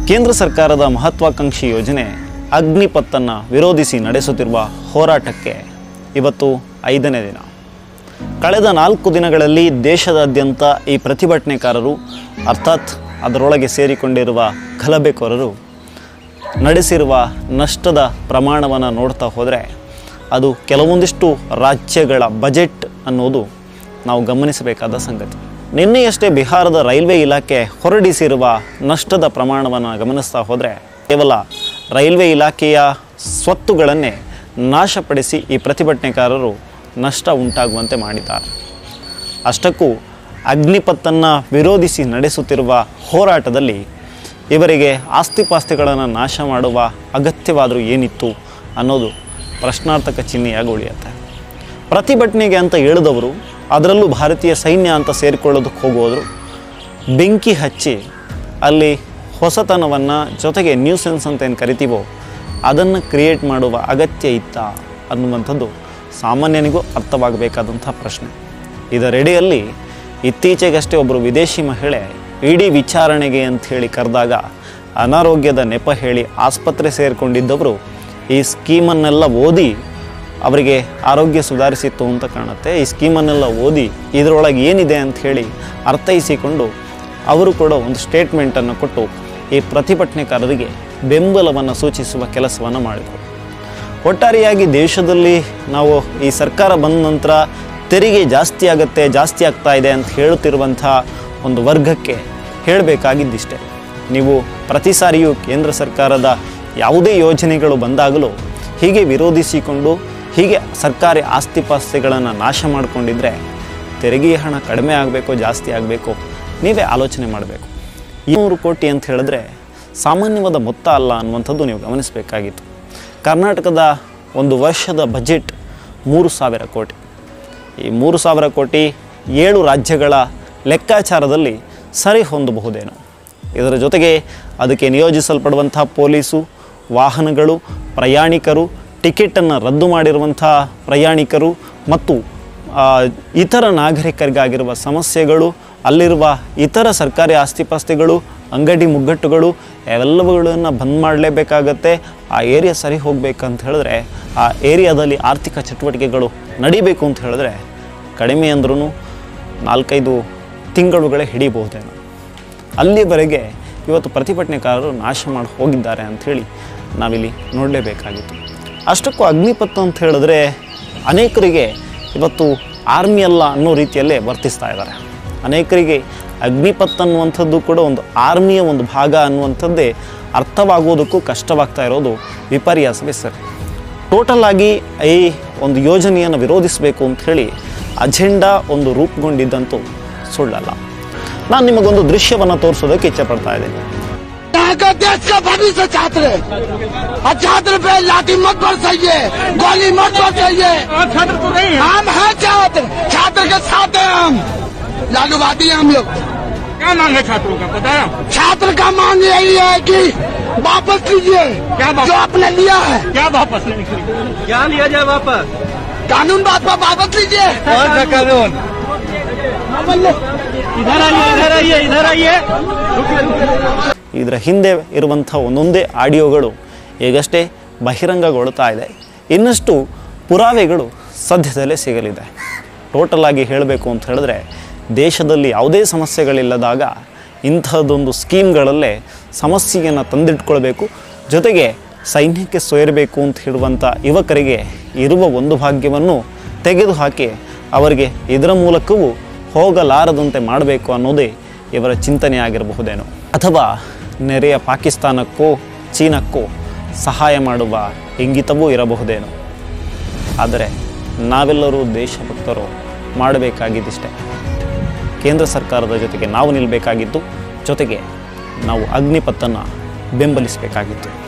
ಕೇಂದ್ರ ಸರ್ಕಾರದ ಮಹತ್ವಾಕಾಂಕ್ಷಿ ಯೋಜನೆ ಅಗ್ನಿಪಥನ್ನು ವಿರೋಧಿಸಿ ನಡೆಸುತ್ತಿರುವ ಹೋರಾಟಕ್ಕೆ ಇವತ್ತು ಐದನೇ ದಿನ ಕಳೆದ ನಾಲ್ಕು ದಿನಗಳಲ್ಲಿ ದೇಶದಾದ್ಯಂತ ಈ ಪ್ರತಿಭಟನೆಕಾರರು ಅರ್ಥಾತ್ ಅದರೊಳಗೆ ಸೇರಿಕೊಂಡಿರುವ ಗಲಭೆಕೋರರು ನಡೆಸಿರುವ ನಷ್ಟದ ಪ್ರಮಾಣವನ್ನು ನೋಡ್ತಾ ಹೋದರೆ ಅದು ಕೆಲವೊಂದಿಷ್ಟು ರಾಜ್ಯಗಳ ಬಜೆಟ್ ಅನ್ನೋದು ನಾವು ಗಮನಿಸಬೇಕಾದ ಸಂಗತಿ ನಿನ್ನೆಯಷ್ಟೇ ಬಿಹಾರದ ರೈಲ್ವೆ ಇಲಾಖೆ ಹೊರಡಿಸಿರುವ ನಷ್ಟದ ಪ್ರಮಾಣವನ್ನು ಗಮನಿಸ್ತಾ ಹೋದರೆ ಕೇವಲ ರೈಲ್ವೆ ಇಲಾಖೆಯ ಸ್ವತ್ತುಗಳನ್ನೇ ನಾಶಪಡಿಸಿ ಈ ಪ್ರತಿಭಟನೆಕಾರರು ನಷ್ಟ ಉಂಟಾಗುವಂತೆ ಮಾಡಿದ್ದಾರೆ ಅಷ್ಟಕ್ಕೂ ಅಗ್ನಿಪಥನ್ನು ವಿರೋಧಿಸಿ ನಡೆಸುತ್ತಿರುವ ಹೋರಾಟದಲ್ಲಿ ಇವರಿಗೆ ಆಸ್ತಿಪಾಸ್ತಿಗಳನ್ನು ನಾಶ ಮಾಡುವ ಅಗತ್ಯವಾದರೂ ಏನಿತ್ತು ಅನ್ನೋದು ಪ್ರಶ್ನಾರ್ಥಕ ಚಿಹ್ನೆಯಾಗಿ ಉಳಿಯುತ್ತೆ ಪ್ರತಿಭಟನೆಗೆ ಅಂತ ಹೇಳಿದವರು ಅದರಲ್ಲೂ ಭಾರತೀಯ ಸೈನ್ಯ ಅಂತ ಸೇರಿಕೊಳ್ಳೋದಕ್ಕೆ ಹೋಗೋದ್ರು ಬೆಂಕಿ ಹಚ್ಚಿ ಅಲ್ಲಿ ಹೊಸತನವನ್ನು ಜೊತೆಗೆ ನ್ಯೂಸೆನ್ಸ್ ಅಂತ ಏನು ಕರಿತೀವೋ ಅದನ್ನು ಕ್ರಿಯೇಟ್ ಮಾಡುವ ಅಗತ್ಯ ಇತ್ತಾ ಅನ್ನುವಂಥದ್ದು ಸಾಮಾನ್ಯನಿಗೂ ಅರ್ಥವಾಗಬೇಕಾದಂಥ ಪ್ರಶ್ನೆ ಇದರೆಡೆಯಲ್ಲಿ ಇತ್ತೀಚೆಗಷ್ಟೇ ಒಬ್ಬರು ವಿದೇಶಿ ಮಹಿಳೆ ಇಡೀ ವಿಚಾರಣೆಗೆ ಅಂತ ಹೇಳಿ ಕರೆದಾಗ ಅನಾರೋಗ್ಯದ ನೆಪ ಹೇಳಿ ಆಸ್ಪತ್ರೆ ಸೇರಿಕೊಂಡಿದ್ದವರು ಈ ಸ್ಕೀಮನ್ನೆಲ್ಲ ಓದಿ ಅವರಿಗೆ ಆರೋಗ್ಯ ಸುಧಾರಿಸಿತ್ತು ಅಂತ ಕಾಣುತ್ತೆ ಈ ಸ್ಕೀಮನ್ನೆಲ್ಲ ಓದಿ ಇದರೊಳಗೆ ಏನಿದೆ ಅಂತ ಹೇಳಿ ಅರ್ಥೈಸಿಕೊಂಡು ಅವರು ಕೂಡ ಒಂದು ಸ್ಟೇಟ್ಮೆಂಟನ್ನು ಕೊಟ್ಟು ಈ ಪ್ರತಿಭಟನೆಕಾರರಿಗೆ ಬೆಂಬಲವನ್ನು ಸೂಚಿಸುವ ಕೆಲಸವನ್ನು ಮಾಡಿದರು ಒಟ್ಟಾರೆಯಾಗಿ ದೇಶದಲ್ಲಿ ನಾವು ಈ ಸರ್ಕಾರ ಬಂದ ನಂತರ ತೆರಿಗೆ ಜಾಸ್ತಿ ಆಗುತ್ತೆ ಜಾಸ್ತಿ ಆಗ್ತಾ ಇದೆ ಅಂತ ಹೇಳುತ್ತಿರುವಂಥ ಒಂದು ವರ್ಗಕ್ಕೆ ಹೇಳಬೇಕಾಗಿದ್ದಿಷ್ಟೇ ನೀವು ಪ್ರತಿ ಸಾರಿಯೂ ಕೇಂದ್ರ ಸರ್ಕಾರದ ಯಾವುದೇ ಯೋಜನೆಗಳು ಬಂದಾಗಲೂ ಹೀಗೆ ವಿರೋಧಿಸಿಕೊಂಡು ಹೀಗೆ ಸರ್ಕಾರಿ ಆಸ್ತಿಪಾಸ್ತಿಗಳನ್ನು ನಾಶ ಮಾಡಿಕೊಂಡಿದ್ರೆ ತೆರಿಗೆಯ ಹಣ ಕಡಿಮೆ ಆಗಬೇಕು ಜಾಸ್ತಿ ಆಗಬೇಕು ನೀವೇ ಆಲೋಚನೆ ಮಾಡಬೇಕು ಇನ್ನೂರು ಕೋಟಿ ಅಂತ ಹೇಳಿದ್ರೆ ಸಾಮಾನ್ಯವಾದ ಮೊತ್ತ ಅಲ್ಲ ಅನ್ನುವಂಥದ್ದು ನೀವು ಗಮನಿಸಬೇಕಾಗಿತ್ತು ಕರ್ನಾಟಕದ ಒಂದು ವರ್ಷದ ಬಜೆಟ್ ಮೂರು ಸಾವಿರ ಕೋಟಿ ಈ ಮೂರು ಸಾವಿರ ಕೋಟಿ ಏಳು ರಾಜ್ಯಗಳ ಲೆಕ್ಕಾಚಾರದಲ್ಲಿ ಸರಿ ಹೊಂದಬಹುದೇನೋ ಇದರ ಜೊತೆಗೆ ಅದಕ್ಕೆ ನಿಯೋಜಿಸಲ್ಪಡುವಂಥ ಪೊಲೀಸು ವಾಹನಗಳು ಪ್ರಯಾಣಿಕರು ಟಿಕೆಟನ್ನು ರದ್ದು ಮಾಡಿರುವಂಥ ಪ್ರಯಾಣಿಕರು ಮತ್ತು ಆ, ಇತರ ನಾಗರಿಕರಿಗಾಗಿರುವ ಸಮಸ್ಯೆಗಳು ಅಲ್ಲಿರುವ ಇತರ ಸರ್ಕಾರಿ ಆಸ್ತಿಪಾಸ್ತಿಗಳು ಅಂಗಡಿ ಮುಗ್ಗಟ್ಟುಗಳು ಎಲ್ಲವುಗಳನ್ನು ಬಂದ್ ಮಾಡಲೇಬೇಕಾಗತ್ತೆ ಆ ಏರಿಯಾ ಸರಿ ಹೋಗ್ಬೇಕಂತ ಹೇಳಿದ್ರೆ ಆ ಏರಿಯಾದಲ್ಲಿ ಆರ್ಥಿಕ ಚಟುವಟಿಕೆಗಳು ನಡಿಬೇಕು ಅಂತ ಹೇಳಿದ್ರೆ ಕಡಿಮೆ ಅಂದ್ರೂ ನಾಲ್ಕೈದು ತಿಂಗಳುಗಳೇ ಹಿಡಿಬಹುದೇನೋ ಅಲ್ಲಿವರೆಗೆ ಇವತ್ತು ಪ್ರತಿಭಟನೆಕಾರರು ನಾಶ ಮಾಡಿ ಹೋಗಿದ್ದಾರೆ ಅಂಥೇಳಿ ನಾವಿಲ್ಲಿ ನೋಡಲೇಬೇಕಾಗಿತ್ತು ಅಷ್ಟಕ್ಕೂ ಅಗ್ನಿಪಥ ಅಂತ ಹೇಳಿದ್ರೆ ಅನೇಕರಿಗೆ ಇವತ್ತು ಆರ್ಮಿ ಅಲ್ಲ ಅನ್ನೋ ರೀತಿಯಲ್ಲೇ ವರ್ತಿಸ್ತಾ ಇದ್ದಾರೆ ಅನೇಕರಿಗೆ ಅಗ್ನಿಪಥ್ ಅನ್ನುವಂಥದ್ದು ಕೂಡ ಒಂದು ಆರ್ಮಿಯ ಒಂದು ಭಾಗ ಅನ್ನುವಂಥದ್ದೇ ಅರ್ಥವಾಗುವುದಕ್ಕೂ ಕಷ್ಟವಾಗ್ತಾ ಇರೋದು ವಿಪರ್ಯಾಸವೇ ಸರಿ ಟೋಟಲ್ ಆಗಿ ಈ ಒಂದು ಯೋಜನೆಯನ್ನು ವಿರೋಧಿಸಬೇಕು ಅಂತ ಹೇಳಿ ಅಜೆಂಡಾ ಒಂದು ರೂಪುಗೊಂಡಿದ್ದಂತೂ ಸುಳ್ಳಲ್ಲ ನಾನು ನಿಮಗೊಂದು ದೃಶ್ಯವನ್ನು ತೋರಿಸೋದಕ್ಕೆ ಇಚ್ಛೆ ಪಡ್ತಾ ಇದ್ದೀನಿ यहाँ का देश का भविष्य छात्र है और छात्र पे लाठी मत बरसाइए गोली मत बरसाइए छात्र तो नहीं है हम हैं छात्र छात्र के साथ हैं हम लालूवादी हैं हम लोग क्या मांग है छात्रों का पता है छात्र का मांग यही है कि वापस लीजिए क्या वापस? जो आपने लिया है क्या वापस लेने के लिए क्या लिया जाए वापस कानून बात पर वापस लीजिए कौन सा कानून इधर आइए इधर आइए इधर आइए ಇದರ ಹಿಂದೆ ಇರುವಂಥ ಒಂದೊಂದೇ ಆಡಿಯೋಗಳು ಈಗಷ್ಟೇ ಬಹಿರಂಗಗೊಳ್ತಾ ಇದೆ ಇನ್ನಷ್ಟು ಪುರಾವೆಗಳು ಸದ್ಯದಲ್ಲೇ ಸಿಗಲಿದೆ ಟೋಟಲ್ ಆಗಿ ಹೇಳಬೇಕು ಅಂತ ಹೇಳಿದ್ರೆ ದೇಶದಲ್ಲಿ ಯಾವುದೇ ಸಮಸ್ಯೆಗಳಿಲ್ಲದಾಗ ಇಂಥದ್ದೊಂದು ಸ್ಕೀಮ್ಗಳಲ್ಲೇ ಸಮಸ್ಯೆಯನ್ನು ತಂದಿಟ್ಕೊಳ್ಬೇಕು ಜೊತೆಗೆ ಸೈನ್ಯಕ್ಕೆ ಸೇರಬೇಕು ಅಂತ ಹೇಳುವಂಥ ಯುವಕರಿಗೆ ಇರುವ ಒಂದು ಭಾಗ್ಯವನ್ನು ತೆಗೆದುಹಾಕಿ ಅವರಿಗೆ ಇದರ ಮೂಲಕವೂ ಹೋಗಲಾರದಂತೆ ಮಾಡಬೇಕು ಅನ್ನೋದೇ ಇವರ ಚಿಂತನೆ ಆಗಿರಬಹುದೇನೋ ಅಥವಾ ನೆರೆಯ ಪಾಕಿಸ್ತಾನಕ್ಕೋ ಚೀನಕ್ಕೋ ಸಹಾಯ ಮಾಡುವ ಇಂಗಿತವೂ ಇರಬಹುದೇನೋ ಆದರೆ ನಾವೆಲ್ಲರೂ ದೇಶಭಕ್ತರು ಮಾಡಬೇಕಾಗಿದ್ದಿಷ್ಟೇ ಕೇಂದ್ರ ಸರ್ಕಾರದ ಜೊತೆಗೆ ನಾವು ನಿಲ್ಲಬೇಕಾಗಿತ್ತು ಜೊತೆಗೆ ನಾವು ಅಗ್ನಿಪಥನ್ನು ಬೆಂಬಲಿಸಬೇಕಾಗಿತ್ತು